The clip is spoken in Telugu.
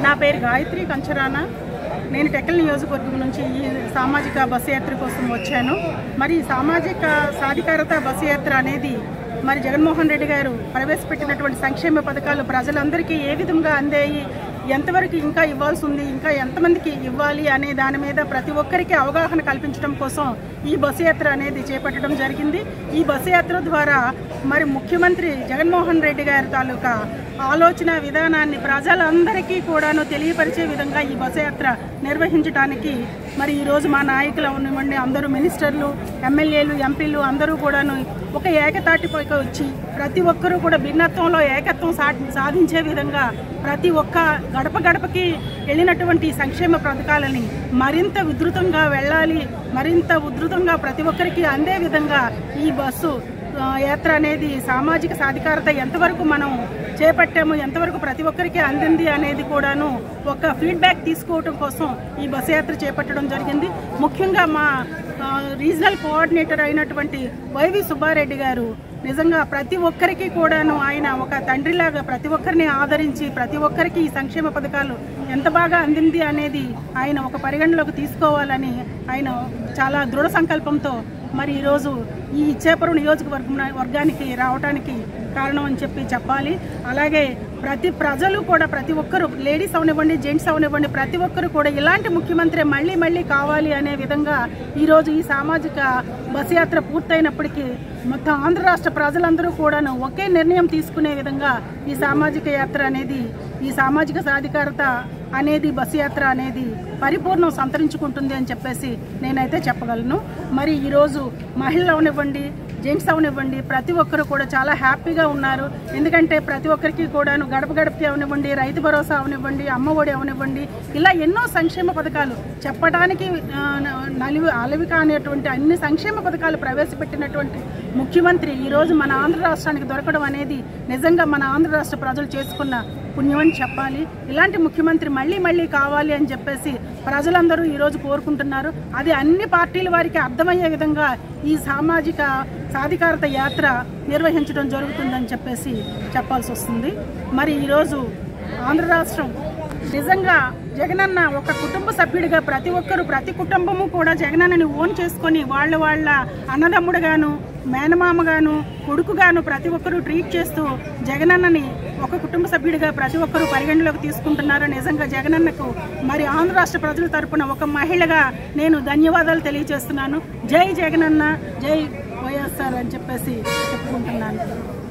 నా పేరు గాయత్రి కంచరాన నేను టెక్కల్ నియోజకవర్గం నుంచి ఈ సామాజిక బస్సు యాత్ర కోసం వచ్చాను మరి ఈ సామాజిక సాధికారత బస్సు యాత్ర అనేది మరి జగన్మోహన్ రెడ్డి గారు ప్రవేశపెట్టినటువంటి సంక్షేమ పథకాలు ప్రజలందరికీ ఏ విధంగా అందాయి ఎంతవరకు ఇంకా ఇవ్వాల్సి ఉంది ఇంకా ఎంతమందికి ఇవ్వాలి అనే దాని మీద ప్రతి ఒక్కరికి అవగాహన కల్పించడం కోసం ఈ బస్సు యాత్ర అనేది చేపట్టడం జరిగింది ఈ బస్సు యాత్ర ద్వారా మరి ముఖ్యమంత్రి జగన్మోహన్ రెడ్డి గారి తాలూకా ఆలోచన విధానాన్ని ప్రజలందరికీ కూడాను తెలియపరిచే విధంగా ఈ బస్సు యాత్ర నిర్వహించడానికి మరి ఈరోజు మా నాయకులు అవనివ్వండి అందరూ మినిస్టర్లు ఎమ్మెల్యేలు ఎంపీలు అందరూ కూడాను ఒక ఏకతాటిపైకి వచ్చి ప్రతి ఒక్కరూ కూడా భిన్నత్వంలో ఏకత్వం సా- సాధించే విధంగా ప్రతి ఒక్క గడప గడపకి వెళ్ళినటువంటి సంక్షేమ పథకాలని మరింత విధృతంగా వెళ్ళాలి మరింత ఉధృతంగా ప్రతి ఒక్కరికి అందే విధంగా ఈ బస్సు ఆ, యాత్ర అనేది సామాజిక సాధికారత ఎంతవరకు మనం చేపట్టాము ఎంతవరకు ప్రతి ఒక్కరికి అందింది అనేది కూడాను ఒక ఫీడ్బ్యాక్ తీసుకోవటం కోసం ఈ బస్సు యాత్ర చేపట్టడం జరిగింది ముఖ్యంగా మా ఆ, రీజనల్ కోఆర్డినేటర్ అయినటువంటి వైవి సుబ్బారెడ్డి గారు నిజంగా ప్రతి ఒక్కరికి కూడాను ఆయన ఒక తండ్రిలాగా ప్రతి ఒక్కరిని ఆదరించి ప్రతి ఒక్కరికి ఈ సంక్షేమ పథకాలు ఎంత బాగా అందింది అనేది ఆయన ఒక పరిగణలోకి తీసుకోవాలని ఆయన చాలా దృఢ సంకల్పంతో మరి ఈరోజు ఈ ఇచ్చేపురం నియోజకవర్గం వర్గానికి రావడానికి కారణం అని చెప్పి చెప్పాలి అలాగే ప్రతి ప్రజలు కూడా ప్రతి ఒక్కరు లేడీస్ అవనివ్వండి జెంట్స్ అవనివ్వండి ప్రతి ఒక్కరు కూడా ఇలాంటి ముఖ్యమంత్రి మళ్ళీ మళ్ళీ కావాలి అనే విధంగా ఈరోజు ఈ సామాజిక బస్ యాత్ర పూర్తయినప్పటికీ మొత్తం ఆంధ్ర రాష్ట్ర ప్రజలందరూ కూడాను ఒకే నిర్ణయం తీసుకునే విధంగా ఈ సామాజిక యాత్ర అనేది ఈ సామాజిక సాధికారత అనేది బస్సు యాత్ర అనేది పరిపూర్ణం సంతరించుకుంటుంది అని చెప్పేసి నేనైతే చెప్పగలను మరి ఈరోజు మహిళలు అవనివ్వండి జెంట్స్ అవనివ్వండి ప్రతి ఒక్కరు కూడా చాలా హ్యాపీగా ఉన్నారు ఎందుకంటే ప్రతి ఒక్కరికి కూడాను గడప గడపకి అవనివ్వండి రైతు భరోసా అవనివ్వండి అమ్మఒడి అవనివ్వండి ఇలా ఎన్నో సంక్షేమ పథకాలు చెప్పడానికి ఆ, నలివి అలవి కానిటువంటి అన్ని సంక్షేమ పథకాలు ప్రవేశపెట్టినటువంటి ముఖ్యమంత్రి ఈరోజు మన ఆంధ్ర రాష్ట్రానికి దొరకడం అనేది నిజంగా మన ఆంధ్ర రాష్ట్ర ప్రజలు చేసుకున్న పుణ్యమని చెప్పాలి ఇలాంటి ముఖ్యమంత్రి మళ్ళీ మళ్ళీ కావాలి అని చెప్పేసి ప్రజలందరూ ఈరోజు కోరుకుంటున్నారు అది అన్ని పార్టీల వారికి అర్థమయ్యే విధంగా ఈ సామాజిక సాధికారత యాత్ర నిర్వహించడం జరుగుతుందని చెప్పేసి చెప్పాల్సి వస్తుంది మరి ఈరోజు ఆంధ్ర రాష్ట్రం నిజంగా జగనన్న ఒక కుటుంబ సభ్యుడిగా ప్రతి ఒక్కరు ప్రతి కుటుంబము కూడా జగనన్నని ఓన్ చేసుకొని వాళ్ళ వాళ్ళ అన్నదమ్ముడుగాను మేనమామగాను కొడుకుగాను ప్రతి ఒక్కరూ ట్రీట్ చేస్తూ జగనన్నని ఒక కుటుంబ సభ్యుడిగా ప్రతి ఒక్కరూ పరిగణలోకి తీసుకుంటున్నారు నిజంగా జగనన్నకు మరి ఆంధ్ర రాష్ట్ర ప్రజల తరపున ఒక మహిళగా నేను ధన్యవాదాలు తెలియజేస్తున్నాను జై జగనన్న జై వైఎస్ఆర్ అని చెప్పేసి చెప్పుకుంటున్నాను